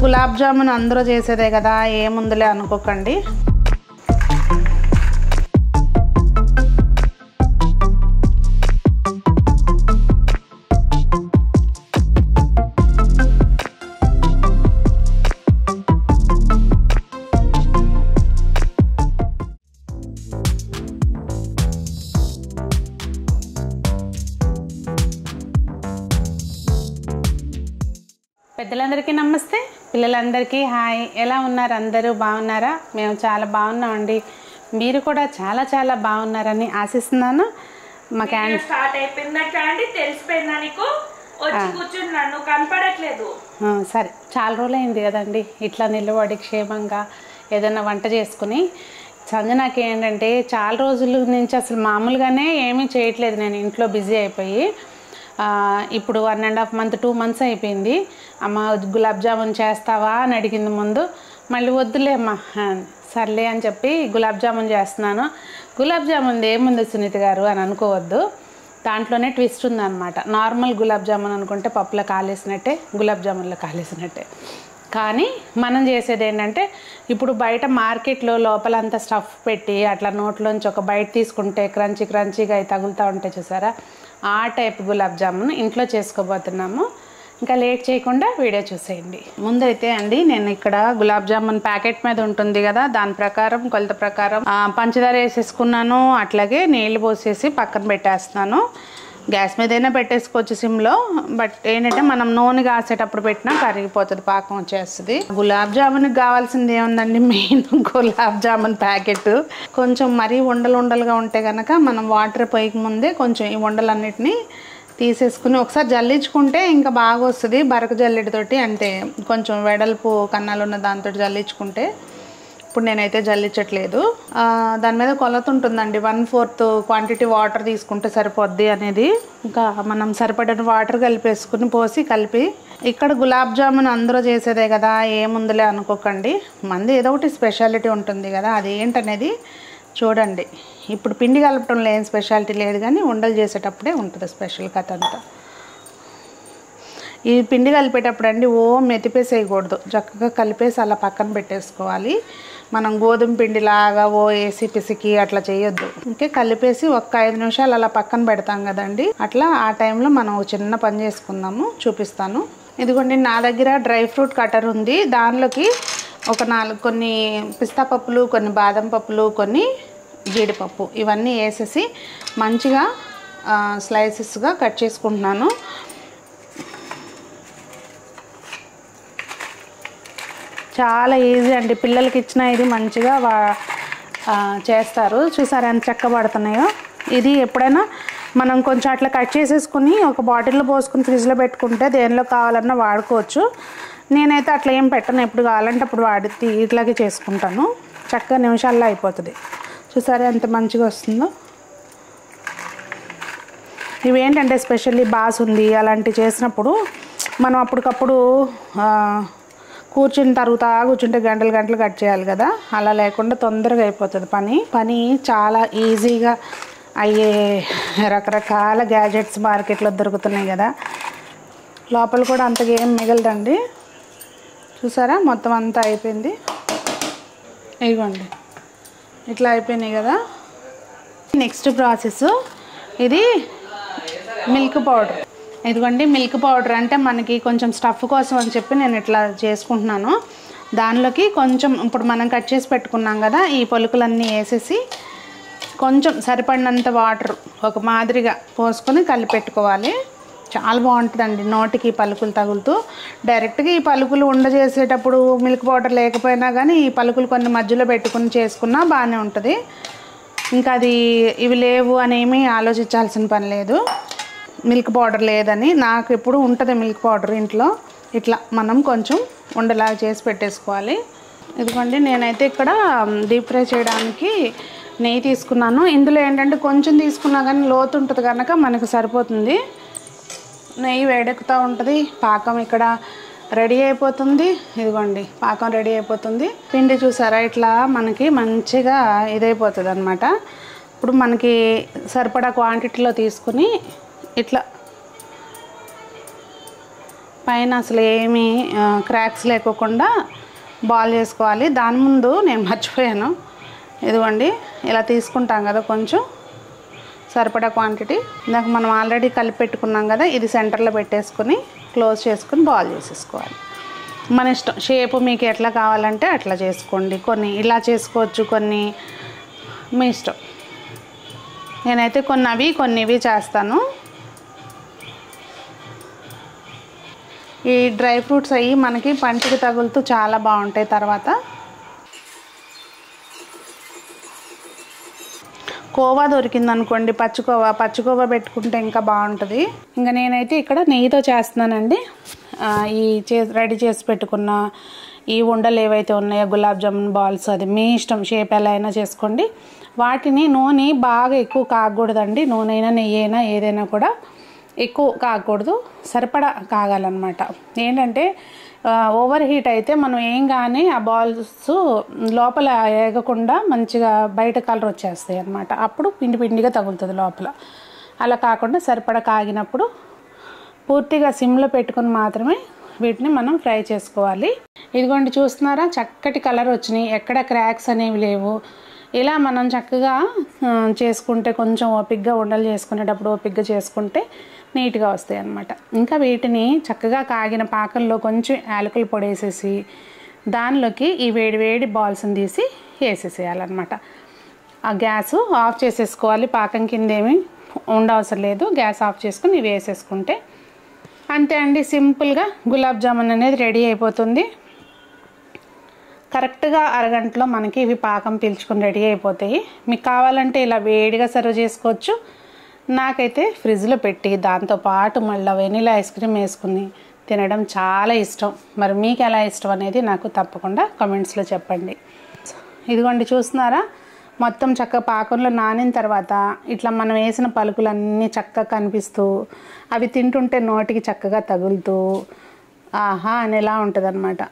గులాబ్ జామున్ అందరూ చేసేదే కదా ఏముందిలే అనుకోకండి పెద్దలందరికీ నమస్తే పిల్లలందరికీ హాయ్ ఎలా ఉన్నారు అందరూ బాగున్నారా మేము చాలా బాగున్నామండి మీరు కూడా చాలా చాలా బాగున్నారని ఆశిస్తున్నాను మా క్యాన్ వీడియో స్టార్ట్ అయిపోయిందట అండి తెలిసిపోయిందా నీకు వచ్చి కూర్చున్నాను నువ్వు కనపడట్లేదు ఆ, సరే చాలా రోజులైంది కదండి ఇట్లా నిలబడి క్షేమంగా ఏదైనా వంట చేసుకుని సంజనాకి ఏంటంటే చాలా రోజుల నుంచి అసలు మామూలుగానే ఏమీ చేయట్లేదు నేను ఇంట్లో బిజీ అయిపోయి ఆ, ఇప్పుడు one and half month two months అయిపోయింది అమ్మ గులాబ్ జామున్ చేస్తావా అని అడిగింది ముందు మళ్ళీ వద్దులే అమ్మ ఆ, సర్లే అని చెప్పి గులాబ్ జామున్ చేస్తున్నాను గులాబ్ జామున్ ఏముంది సునీత గారు అని అనుకోవద్దు దాంట్లోనే ట్విస్ట్ ఉందన్నమాట నార్మల్ గులాబ్ జామున్ అనుకుంటే పప్పులో కాలేసినట్టే గులాబ్ జామున్లో కాలేసినట్టే కానీ మనం చేసేది ఏంటంటే ఇప్పుడు బయట మార్కెట్లో లోపలంతా స్టఫ్ పెట్టి అట్లా నోట్లోంచి ఒక బయట తీసుకుంటే క్రంచీ క్రంచీగా అవి తగులుతూ ఉంటాయి చూసారా ఆ టైప్ గులాబ్ జామున్ ఇంట్లో చేసుకోబోతున్నాము ఇంకా లేట్ చేయకుండా వీడియో చూసేయండి ముందైతే అండి నేను ఇక్కడ గులాబ్ జామున్ ప్యాకెట్ మీద ఉంటుంది కదా దాని ప్రకారం కొలత ప్రకారం ఆ, పంచదార వేసేసుకున్నాను అట్లాగే నీళ్ళు పోసేసి పక్కన పెట్టేస్తున్నాను గ్యాస్ మీద అయినా పెట్టేసుకోవచ్చు సిమ్లో బట్ ఏంటంటే మనం నూనె కాసేటప్పుడు పెట్టినా కరిగిపోతుంది పాకం వచ్చేస్తుంది గులాబ్ జామున్కి కావాల్సింది ఏముందండి మెయిన్ గులాబ్ జామున్ ప్యాకెట్ కొంచెం మరీ ఉండలు ఉండలుగా ఉంటే కనుక మనం వాటర్ పోయక ముందే కొంచెం ఈ ఉండలన్నిటిని తీసేసుకుని ఒకసారి జల్లించుకుంటే ఇంకా బాగా వస్తుంది బరక జల్లెడతోటి అంటే కొంచెం వెడల్పు కన్నాలు ఉన్న దాంతో జల్లించుకుంటే ఇప్పుడు నేనైతే జల్లించట్లేదు ఆ, దాని మీద కొలత ఉంటుందండి వన్ ఫోర్త్ క్వాంటిటీ వాటర్ తీసుకుంటే సరిపోద్ది అనేది ఇంకా మనం సరిపడిన వాటర్ కలిపేసుకుని పోసి కలిపి ఇక్కడ గులాబ్ జామున్ అందరూ చేసేదే కదా ఏముందిలే అనుకోకండి మంది ఏదో ఒకటి స్పెషాలిటీ ఉంటుంది కదా అది ఏంటనేది చూడండి ఇప్పుడు పిండి కలపడంలో ఏం స్పెషాలిటీ లేదు కానీ ఉండలు చేసేటప్పుడే ఉంటుంది స్పెషల్ కథ అంతా ఈ పిండి కలిపేటప్పుడు అండి ఓ మెతిపేసేయకూడదు చక్కగా కలిపేసి అలా పక్కన పెట్టేసుకోవాలి మనం గోధుమ పిండిలాగా ఓ ఏసి పిసికి అట్లా చేయొద్దు ఇంకే కలిపేసి ఒక్క ఐదు నిమిషాలు అలా పక్కన పెడతాం కదండి అట్లా ఆ టైంలో మనం ఒక చిన్న పని చేసుకుందాము చూపిస్తాను ఇదిగోండి నా దగ్గర డ్రై ఫ్రూట్ కటర్ ఉంది దానిలోకి ఒక నాలుగు కొన్ని పిస్తా పప్పులు కొన్ని బాదం పప్పులు కొన్ని జీడిపప్పు ఇవన్నీ వేసేసి మంచిగా స్లైసెస్గా కట్ చేసుకుంటున్నాను చాలా ఈజీ అండి పిల్లలకి ఇచ్చిన ఇది మంచిగా వా- ఆ, చేస్తారు చూసారా ఎంత చక్కబడుతున్నాయో ఇది ఎప్పుడైనా మనం కొంచెం అట్లా కట్ చేసేసుకుని ఒక బాటిల్లో పోసుకుని ఫ్రిడ్జ్లో పెట్టుకుంటే దేనిలో కావాలన్నా వాడుకోవచ్చు నేనైతే అట్లా ఏం పెట్టను ఎప్పుడు కావాలంటే అప్పుడు వాడి తీ- ఇట్లాగే చేసుకుంటాను చక్కగా నిమిషాల్లో అయిపోతుంది చూసారా ఎంత మంచిగా వస్తుందో ఇవేంటంటే స్పెషల్లీ బాస్ ఉంది అలాంటివి చేసినప్పుడు మనం అప్పటికప్పుడు ఆ, కూర్చుని తరుగుతా కూర్చుంటే గంటలు గంటలు కట్ చేయాలి కదా అలా లేకుండా తొందరగా అయిపోతుంది పని పని చాలా ఈజీగా అయ్యే రకరకాల గ్యాజెట్స్ మార్కెట్లో దొరుకుతున్నాయి కదా లోపల కూడా అంతగా ఏం మిగలదండి చూసారా మొత్తం అంతా అయిపోయింది ఇదిగోండి ఇట్లా అయిపోయినాయి కదా నెక్స్ట్ ప్రాసెస్ ఇది మిల్క్ పౌడర్ ఇదిగోండి మిల్క్ పౌడర్ అంటే మనకి కొంచెం స్టఫ్ కోసం అని చెప్పి నేను ఇట్లా చేసుకుంటున్నాను దానిలోకి కొంచెం ఇప్పుడు మనం కట్ చేసి పెట్టుకున్నాం కదా ఈ పొలుకులన్నీ వేసేసి కొంచెం సరిపడినంత వాటర్ ఒక మాదిరిగా పోసుకొని కలిపెట్టుకోవాలి చాలా బాగుంటుందండి నోటికి పలుకులు తగులుతూ డైరెక్ట్గా ఈ పలుకులు ఉండ చేసేటప్పుడు మిల్క్ పౌడర్ లేకపోయినా కానీ ఈ పలుకులు కొన్ని మధ్యలో పెట్టుకుని చేసుకున్నా బాగానే ఉంటుంది ఇంకా అది ఇవి లేవు అనేమి ఆలోచించాల్సిన పని లేదు మిల్క్ పౌడర్ లేదని నాకు ఎప్పుడు ఉంటుంది మిల్క్ పౌడర్ ఇంట్లో ఇట్లా మనం కొంచెం ఉండలాగా చేసి పెట్టేసుకోవాలి ఇదిగోండి నేనైతే ఇక్కడ డీప్ ఫ్రై చేయడానికి నెయ్యి తీసుకున్నాను ఇందులో ఏంటంటే కొంచెం తీసుకున్నా కానీ లోతు ఉంటుంది కనుక మనకు సరిపోతుంది నెయ్యి వేడెక్కుతూ ఉంటుంది పాకం ఇక్కడ రెడీ అయిపోతుంది ఇదిగోండి పాకం రెడీ అయిపోతుంది పిండి చూసారా ఇట్లా మనకి మంచిగా ఇదైపోతుంది అనమాట ఇప్పుడు మనకి సరిపడా క్వాంటిటీలో తీసుకుని ఇట్లా పైన అసలు ఏమీ క్రాక్స్ లేకోకుండా బాల్ చేసుకోవాలి దాని ముందు నేను మర్చిపోయాను ఇదిగోండి ఇలా తీసుకుంటాం కదా కొంచెం సరిపడా క్వాంటిటీ ఇందాక మనం ఆల్రెడీ కలిపి పెట్టుకున్నాం కదా ఇది సెంటర్లో పెట్టేసుకుని క్లోజ్ చేసుకుని బాల్ చేసేసుకోవాలి మన ఇష్టం షేప్ మీకు ఎట్లా కావాలంటే అట్లా చేసుకోండి కొన్ని ఇలా చేసుకోవచ్చు కొన్ని మీ ఇష్టం నేనైతే కొన్ని అవి కొన్ని ఇవి చేస్తాను ఈ డ్రై ఫ్రూట్స్ అవి మనకి పంటికి తగులుతూ చాలా బాగుంటాయి తర్వాత కోవా దొరికింది అనుకోండి పచ్చికోవా పచ్చికోవా పెట్టుకుంటే ఇంకా బాగుంటుంది ఇంకా నేనైతే ఇక్కడ నెయ్యితో చేస్తున్నానండి ఆ, ఈ చే రెడీ చేసి పెట్టుకున్న ఈ ఉండలు ఏవైతే ఉన్నాయో గులాబ్ జామున్ బాల్స్ అది మీ ఇష్టం షేప్ ఎలా అయినా చేసుకోండి వాటిని నూనె బాగా ఎక్కువ కాగకూడదండి నూనె అయినా నెయ్యి అయినా ఏదైనా కూడా ఎక్కువ కాగకూడదు సరిపడా కాగాలన్నమాట ఏంటంటే ఆ, ఓవర్ హీట్ అయితే మనం ఏం కానీ ఆ బాల్స్ లోపల ఏగకుండా మంచిగా బయట కలర్ వచ్చేస్తాయి అన్నమాట అప్పుడు పిండి పిండిగా తగులుతుంది లోపల అలా కాకుండా సరిపడా కాగినప్పుడు పూర్తిగా సిమ్లో పెట్టుకొని మాత్రమే వీటిని మనం ఫ్రై చేసుకోవాలి ఇదిగోండి చూస్తున్నారా చక్కటి కలర్ వచ్చినాయి ఎక్కడ క్రాక్స్ అనేవి లేవు ఇలా మనం చక్కగా ఆ, చేసుకుంటే కొంచెం ఓపిగ్గా ఉండలు చేసుకునేటప్పుడు ఓపిగ్గా చేసుకుంటే నీట్గా వస్తాయి అన్నమాట ఇంకా వీటిని చక్కగా కాగిన పాకంలో కొంచెం యాలకుల పొడి వేసేసి దానిలోకి ఈ వేడి వేడి బాల్స్ని తీసి వేసేసేయాలన్నమాట ఆ గ్యాస్ ఆఫ్ చేసేసుకోవాలి పాకం కింద ఏమి ఉండవసరం లేదు గ్యాస్ ఆఫ్ చేసుకుని ఇవి వేసేసుకుంటే అంతే అండి సింపుల్గా గులాబ్ జామున్ అనేది రెడీ అయిపోతుంది కరెక్ట్గా అరగంటలో మనకి ఇవి పాకం పీల్చుకొని రెడీ అయిపోతాయి మీకు కావాలంటే ఇలా వేడిగా సర్వ్ చేసుకోవచ్చు నాకైతే ఫ్రిడ్జ్లో పెట్టి దాంతోపాటు మళ్ళీ వెనీలా ఐస్ క్రీమ్ వేసుకుని తినడం చాలా ఇష్టం మరి మీకు ఎలా ఇష్టం అనేది నాకు తప్పకుండా కమెంట్స్లో చెప్పండి ఇదిగోండి చూస్తున్నారా మొత్తం చక్క పాకంలో నానిన తర్వాత ఇట్లా మనం వేసిన పలుకులన్నీ చక్కగా కనిపిస్తూ అవి తింటుంటే నోటికి చక్కగా తగులుతూ ఆహా అనేలా ఉంటుంది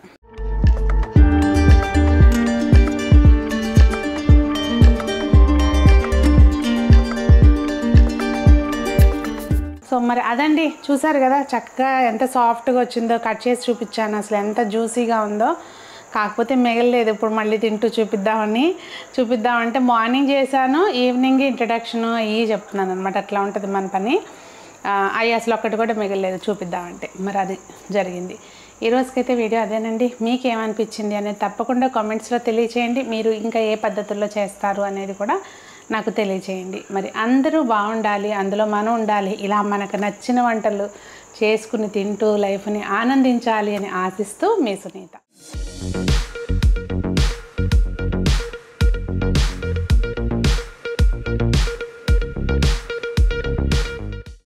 సో మరి అదండి చూసారు కదా చక్కగా ఎంత సాఫ్ట్గా వచ్చిందో కట్ చేసి చూపించాను అసలు ఎంత జ్యూసీగా ఉందో కాకపోతే మిగలలేదు ఇప్పుడు మళ్ళీ తింటూ చూపిద్దామని చూపిద్దామంటే మార్నింగ్ చేశాను ఈవినింగ్ ఇంట్రడక్షన్ అయ్యి చెప్తున్నాను అనమాట అట్లా ఉంటుంది మన పని ఆ, అవి అసలు ఒక్కటి కూడా మిగలలేదు చూపిద్దామంటే మరి అది జరిగింది ఈ రోజుకైతే వీడియో అదేనండి మీకు ఏమనిపించింది అనేది తప్పకుండా కామెంట్స్లో తెలియచేయండి మీరు ఇంకా ఏ పద్ధతుల్లో చేస్తారు అనేది కూడా నాకు తెలియచేయండి మరి అందరూ బాగుండాలి అందులో మనం ఉండాలి ఇలా మనకు నచ్చిన వంటలు చేసుకుని తింటూ లైఫ్ని ఆనందించాలి అని ఆశిస్తూ మీ సునీత